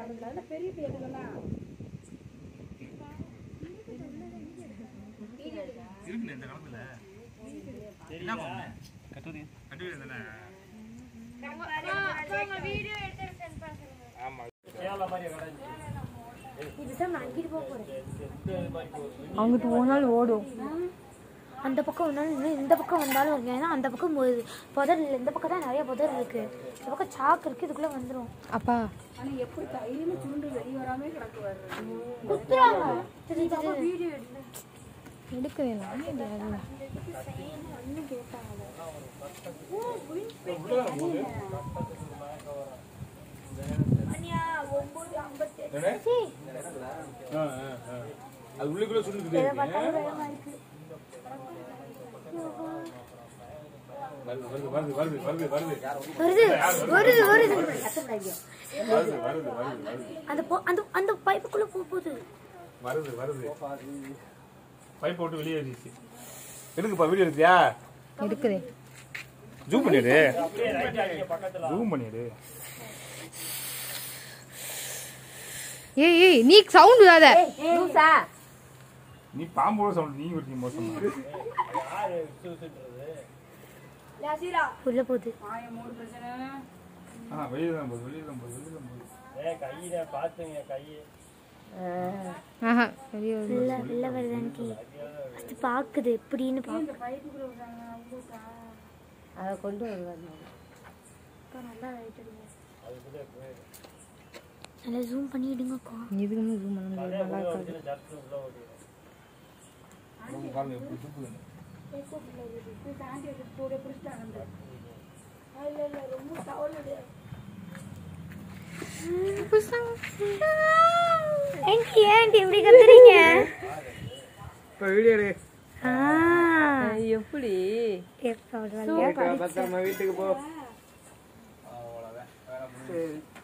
வரதுல அந்த பெரிய பிள்ளைகள்லாம் இருக்குல்ல இந்த காலத்துல என்ன பண்ணு கட்டுரி கட்டுரி தானே அங்கிட்டு போனாலும் ஓடும் அந்த பக்கம் வந்தாலும் இல்லை, இந்த பக்கம் வந்தாலும் இருக்கு. ஏன்னா அந்த பக்கம் ஒரு புதர் இல்லை இந்த பக்கம் தான் நிறைய புதர் இருக்கு இந்த பக்கம் சாக்கு இருக்கு இதுக்குள்ள வந்துரும் அப்பா ஆனா எப்படி கையில சுருண்டு வெளிய வராம கிடக்கு வருது குத்துறாங்க வீடியோ எடுக்க வேணாம் அது உள்ளுக்குள்ள சுருண்டுக்கிட்டே வருது வருது வருது வருது வருது வருது வருது வருது வருது வருது வருது வருது வருது அந்த பொ- அந்த அந்த பைப்புக்குள்ள போக போகுது வருது வருது பைப் போட்டு வெளியே ஏறிச்சு எடுக்குப்பா வீடியோ எடுத்தியா எடுக்குறேன் ஜூம் பண்ணிடு ஜூம் பண்ணிடு ஏய் ஏய் நீ சவுண்ட் விடாத நீ பாம்போட சவுண்ட் நீ ஒரு மோசம் உள்ள போகுது மாயம் மூணு பிரச்சனை ஆ வெளியே தான் போகுது வெளியே தான் போகுது வெளியே தான் போகுது ஆஹா வெளியே வருது. உள்ள உள்ள வருதான்டி அது பாக்குது எப்படின்னு பாக்கு பைப்புக்குள்ள விடுறாங்க அவ்வளோக்கா அதை கொண்டு வருவாங்க நல்லா light அடிங்க. நல்லா ஜூம் பண்ணி இடுங்கக்கா இதுக்கு முன்னாடி zoom பண்ண முடியாது. நல்லா இருக்காது பாருங்க எப்படி சுத்துதுன்னு தாண்டி எடுத்து போட பிடிச்சிட்டாங்க இல்ல இல்ல ரொம்ப கவலை ஏன்டி ஏன்டி இப்படி கத்துறீங்க இப்போ வீடியோ எடு ஆ எப்படி எப்ப ஒரு வழியா பத்திரமா வீட்டுக்கு போ அவ்வளோதான் வேலை முடிஞ்சு. ம்.